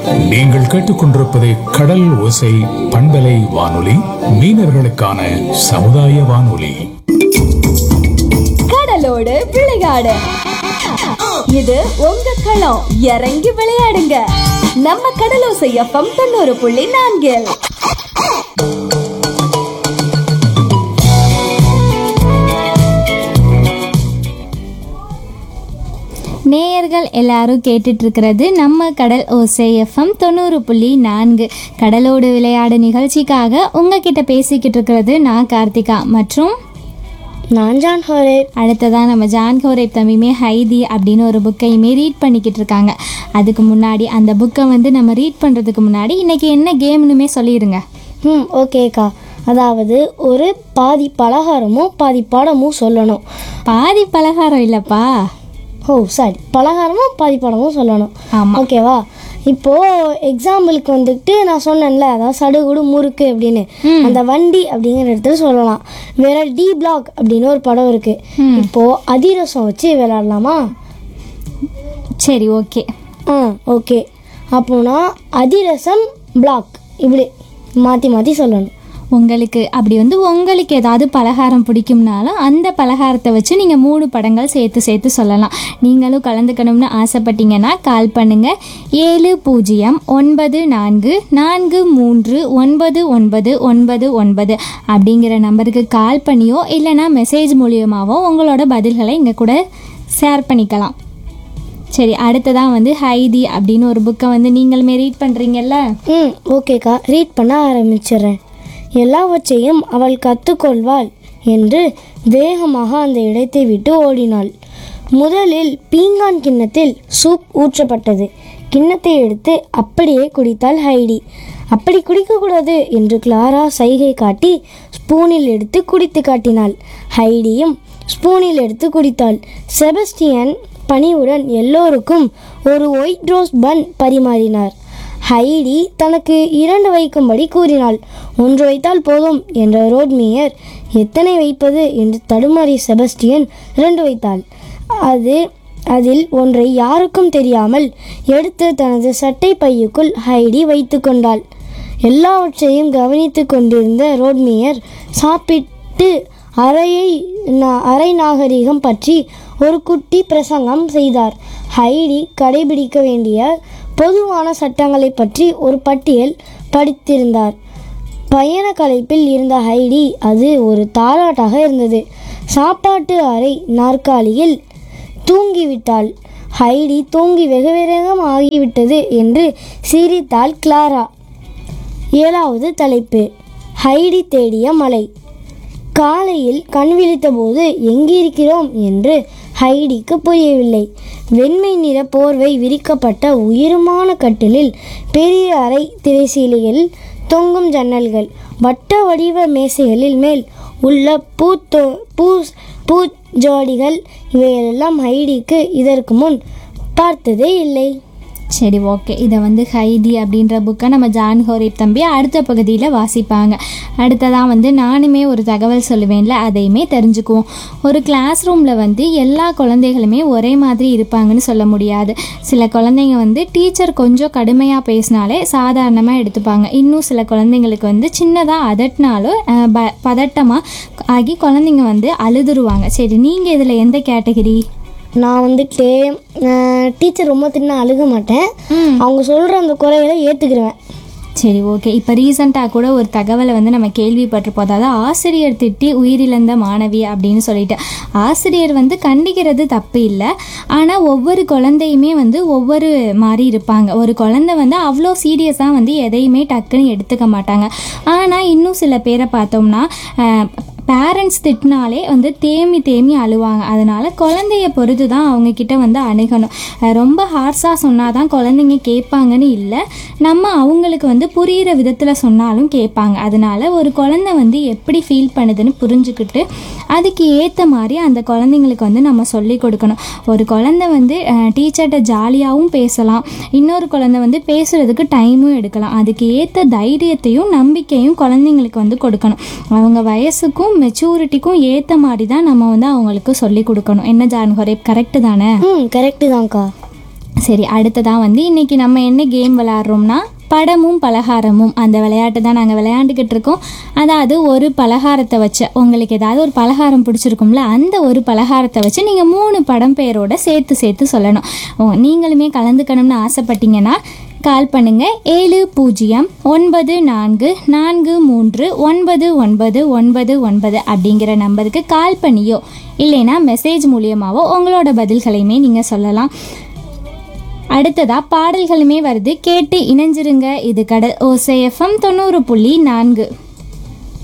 நீங்கள் கேட்டுக்கொண்டிருப்பது கடல் ஓசை பண்பலை வானொலி மீனவர்களுக்கான சமுதாய வானொலி கடலோடு விளையாடு இது உங்க களம் இறங்கி விளையாடுங்க நம்ம கடலோசை எஃப்எம் தொண்ணூறு புள்ளி நான்கில் நேயர்கள் எல்லாரும் கேட்டுட்டு இருக்கிறது நம்ம கடல் ஓசை எஃப்எம் தொண்ணூறு புள்ளி நான்கு கடலோடு விளையாடு நிகழ்ச்சிக்காக உங்ககிட்ட பேசிக்கிட்டு இருக்கிறது நான் கார்த்திகா மற்றும் நான் ஜான் ஹோரேப் அடுத்ததாக நம்ம ஜான் கோரேப் தம்பியுமே ஹைதி அப்படின்னு ஒரு புக்கையுமே ரீட் பண்ணிக்கிட்டு இருக்காங்க அதுக்கு முன்னாடி அந்த புக்கை வந்து நம்ம ரீட் பண்ணுறதுக்கு முன்னாடி இன்னைக்கு என்ன கேம்னுமே சொல்லிடுங்க ம் ஓகேக்கா அதாவது ஒரு பாதி பலகாரமும் பாதி படமும் சொல்லணும் பாதி பலகாரம் இல்லைப்பா ஓ சாரி பலகாரமும் பாதி படமும் சொல்லணும் ஆமா. ஓகேவா இப்போ எக்ஸாம்பிளுக்கு வந்துட்டு நான் சொன்னேன்ல அதாவது சடுகுடு முறுக்கு அப்படின்னு அந்த வண்டி அப்படிங்கிற இடத்துல சொல்லலாம் வேற டி பிளாக் அப்படின்னு ஒரு படம் இருக்கு இப்போ அதிரசம் வச்சு விளையாடலாமா சரி ஓகே ஆ ஓகே அப்போனா அதிரசம் பிளாக் இப்படி மாற்றி மாற்றி சொல்லணும் உங்களுக்கு அப்படி வந்து உங்களுக்கு ஏதாவது பலகாரம் பிடிக்கும்னாலும் அந்த பலகாரத்தை வச்சு நீங்கள் மூணு படங்கள் சேர்த்து சேர்த்து சொல்லலாம் நீங்களும் கலந்துக்கணும்னு ஆசைப்பட்டீங்கன்னா கால் பண்ணுங்க ஏழு பூஜ்ஜியம் ஒன்பது நான்கு நான்கு மூன்று ஒன்பது ஒன்பது ஒன்பது ஒன்பது அப்படிங்கிற நம்பருக்கு கால் பண்ணியோ இல்லைனா மெசேஜ் மூலியமாவோ உங்களோட பதில்களை இங்கே கூட ஷேர் பண்ணிக்கலாம் சரி அடுத்ததான் வந்து ஹைதி அப்படின்னு ஒரு புக்கை வந்து நீங்களுமே ரீட் பண்ணுறீங்கல்ல ம் ஓகேக்கா ரீட் பண்ண ஆரம்பிச்சிடுறேன் எல்லாவற்றையும் அவள் கற்றுக்கொள்வாள் என்று வேகமாக அந்த இடத்தை விட்டு ஓடினாள் முதலில் பீங்கான் கிண்ணத்தில் சூப் ஊற்றப்பட்டது கிண்ணத்தை எடுத்து அப்படியே குடித்தாள் ஹைடி அப்படி குடிக்கக்கூடாது என்று கிளாரா சைகை காட்டி ஸ்பூனில் எடுத்து குடித்து காட்டினாள் ஹைடியும் ஸ்பூனில் எடுத்து குடித்தாள் செபஸ்டியன் பணிவுடன் எல்லோருக்கும் ஒரு ஒயிட் ரோஸ் பன் பரிமாறினார் ஹைடி தனக்கு இரண்டு வைக்கும்படி கூறினாள் ஒன்று வைத்தால் போதும் என்ற ரோட்மியர் எத்தனை வைப்பது என்று தடுமாறிய செபஸ்டியன் இரண்டு வைத்தாள் அது அதில் ஒன்றை யாருக்கும் தெரியாமல் எடுத்து தனது சட்டை பையுக்குள் ஹைடி வைத்து கொண்டாள் எல்லாவற்றையும் கவனித்து கொண்டிருந்த ரோட்மியர் சாப்பிட்டு அறையை நா- அரை நாகரிகம் பற்றி ஒரு குட்டி பிரசங்கம் செய்தார் ஹைடி கடைபிடிக்க வேண்டிய பொதுவான சட்டங்களை பற்றி ஒரு பட்டியல் படித்திருந்தார் பயண களைப்பில் இருந்த ஹைடி அது ஒரு தாலாட்டாக இருந்தது சாப்பாட்டு அறை நாற்காலியில் தூங்கிவிட்டாள் ஹைடி தூங்கி வெகு வேகம் ஆகிவிட்டது என்று சிரித்தாள் கிளாரா ஏழாவது தலைப்பு ஹைடி தேடிய மலை காலையில் கண் விழித்தபோது எங்கிருக்கிறோம் என்று ஹைடிக்கு புரியவில்லை வெண்மை நிற போர்வை விரிக்கப்பட்ட உயரமான கட்டிலில் பெரிய அறை திரைசீலையில் தொங்கும் ஜன்னல்கள் வட்ட வடிவ மேசைகளில் மேல் உள்ள பூத்தோ பூ பூஜோடிகள் இவையெல்லாம் ஹைடிக்கு இதற்கு முன் பார்த்ததே இல்லை சரி ஓகே இதை வந்து ஹைதி அப்படின்ற புக்கை நம்ம ஜான் ஹோரேப் தம்பி அடுத்த பகுதியில் வாசிப்பாங்க அடுத்ததாக வந்து நானுமே ஒரு தகவல் சொல்லுவேன்ல அதையுமே தெரிஞ்சுக்குவோம் ஒரு கிளாஸ் ரூமில் வந்து எல்லா குழந்தைகளுமே ஒரே மாதிரி இருப்பாங்கன்னு சொல்ல முடியாது சில குழந்தைங்க வந்து டீச்சர் கொஞ்சம் கடுமையாக பேசினாலே சாதாரணமாக எடுத்துப்பாங்க இன்னும் சில குழந்தைங்களுக்கு வந்து சின்னதாக அதட்டினாலும் அஹ், ப பதட்டமாக ஆகி குழந்தைங்க வந்து அழுதுருவாங்க சரி நீங்கள் இதில் எந்த கேட்டகரி நான் வந்துட்டு டீச்சர் ரொம்ப தின்னா அழுக மாட்டேன் அவங்க சொல்கிற அந்த குறைகளை ஏற்றுக்கிருவேன் சரி ஓகே இப்போ ரீசண்டாக கூட ஒரு தகவலை வந்து நம்ம கேள்விப்பட்டிருப்போம் அதாவது ஆசிரியர் திட்டி உயிரிழந்த மாணவி அப்படின்னு சொல்லிட்டு ஆசிரியர் வந்து கண்டிக்கிறது தப்பு இல்லை ஆனால் ஒவ்வொரு குழந்தையுமே வந்து ஒவ்வொரு மாதிரி இருப்பாங்க ஒரு குழந்தை வந்து அவ்வளோ சீரியஸாக வந்து எதையுமே டக்குன்னு எடுத்துக்க மாட்டாங்க ஆனால் இன்னும் சில பேரை பார்த்தோம்னா பேரண்ட்ஸ் திட்டினாலே வந்து தேமி தேமி அழுவாங்க அதனால குழந்தைய பொறுத்து தான் அவங்க கிட்ட வந்து அணுகணும் அஹ் ரொம்ப ஹார்ஸாக சொன்னால் தான் குழந்தைங்க கேட்பாங்கன்னு இல்லை நம்ம அவங்களுக்கு வந்து புரிகிற விதத்தில் சொன்னாலும் கேட்பாங்க அதனால ஒரு குழந்தை வந்து எப்படி ஃபீல் பண்ணுதுன்னு புரிஞ்சுக்கிட்டு அதுக்கு ஏற்ற மாதிரி அந்த குழந்தைங்களுக்கு வந்து நம்ம சொல்லி கொடுக்கணும் ஒரு குழந்தை வந்து டீச்சர்கிட்ட ஜாலியாகவும் பேசலாம் இன்னொரு குழந்தை வந்து பேசுகிறதுக்கு டைமும் எடுக்கலாம் அதுக்கு ஏற்ற தைரியத்தையும் நம்பிக்கையும் குழந்தைங்களுக்கு வந்து கொடுக்கணும் அவங்க வயசுக்கும் மெச்சூரிட்டிக்கும் ஏற்ற மாதிரி தான் நம்ம வந்து அவங்களுக்கு சொல்லி கொடுக்கணும் என்ன ஜான் ஹொரேப் கரெக்டு தானே ம் கரெக்டு தான்க்கா சரி அடுத்ததாக வந்து இன்னைக்கு நம்ம என்ன கேம் விளாட்றோம்னா படமும் பலகாரமும் அந்த விளையாட்டு தான் நாங்கள் விளையாண்டுக்கிட்டு இருக்கோம் அதாவது ஒரு பலகாரத்தை வச்சு உங்களுக்கு ஏதாவது ஒரு பலகாரம் பிடிச்சிருக்கும்ல அந்த ஒரு பலகாரத்தை வச்சு நீங்கள் மூணு படம் பெயரோட சேர்த்து சேர்த்து சொல்லணும் ஓ நீங்களுமே கலந்துக்கணும்னு ஆசைப்பட்டீங்கன்னா கால் பண்ணுங்க ஏழு பூஜ்ஜியம் ஒன்பது நான்கு நான்கு மூன்று ஒன்பது ஒன்பது ஒன்பது ஒன்பது அப்படிங்கிற நம்பருக்கு கால் பண்ணியோ இல்லைன்னா மெசேஜ் மூலியமாவோ உங்களோட பதில்களையுமே நீங்கள் சொல்லலாம் அடுத்ததா பாடல்களுமே வருது கேட்டு இணைஞ்சிருங்க இது கடல் ஓசை எஃப்எம் தொண்ணூறு புள்ளி நான்கு